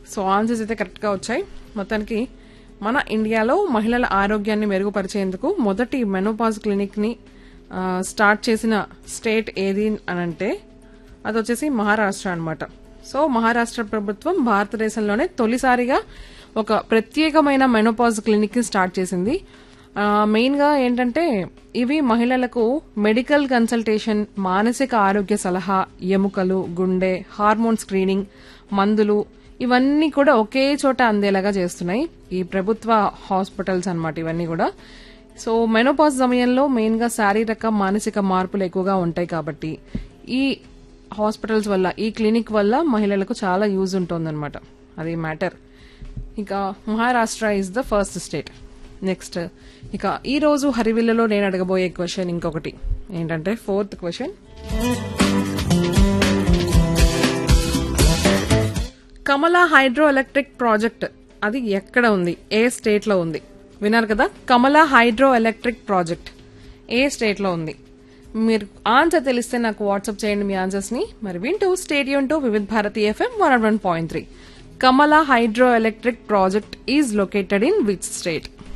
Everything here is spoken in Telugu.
సో ఆన్సర్స్ అయితే కరెక్ట్గా వచ్చాయి మొత్తానికి మన ఇండియాలో మహిళల ఆరోగ్యాన్ని మెరుగుపరిచేందుకు మొదటి మెనోపాజ్ క్లినిక్ని ఆ, స్టార్ట్ చేసిన స్టేట్ ఏది అని అంటే అది వచ్చేసి మహారాష్ట్ర అన్నమాట సో మహారాష్ట్ర ప్రభుత్వం భారతదేశంలోనే తొలిసారిగా ఒక ప్రత్యేకమైన మెనోపాజ్ క్లినిక్ ని స్టార్ట్ చేసింది ఆ, మెయిన్ గా ఏంటంటే ఇవి మహిళలకు మెడికల్ కన్సల్టేషన్ మానసిక ఆరోగ్య సలహా ఎముకలు గుండె హార్మోన్ స్క్రీనింగ్ మందులు ఇవన్నీ కూడా ఒకే చోట అందేలాగా చేస్తున్నాయి ఈ ప్రభుత్వ హాస్పిటల్స్ అన్నమాట ఇవన్నీ కూడా సో మెనోపాజ్ సమయంలో మెయిన్ గా శారీరక మానసిక మార్పులు ఎక్కువగా ఉంటాయి కాబట్టి ఈ హాస్పిటల్స్ వల్ల ఈ క్లినిక్ వల్ల మహిళలకు చాలా యూజ్ ఉంటుందన్నమాట అది మ్యాటర్ ఇక Maharashtra is the first state next ఇక ఈ రోజు హరివిల్లలో నేను అడగబోయే క్వశ్చన్ ఇంకొకటి ఏంటంటే fourth question Kamala hydro electric project అది ఎక్కడ ఉంది ఏ స్టేట్ లో ఉంది విన్నారు కదా కమలా హైడ్రో ఎలక్ట్రిక్ ప్రాజెక్ట్ ఏ స్టేట్ లో ఉంది మీరు ఆన్సర్ తెలిస్తే నాకు వాట్సాప్ చేయండి మీ ఆన్సర్స్ ని మరి వింటూ stay tuned to Vividh Bharati FM one one point three Kamala hydro electric project is located in which state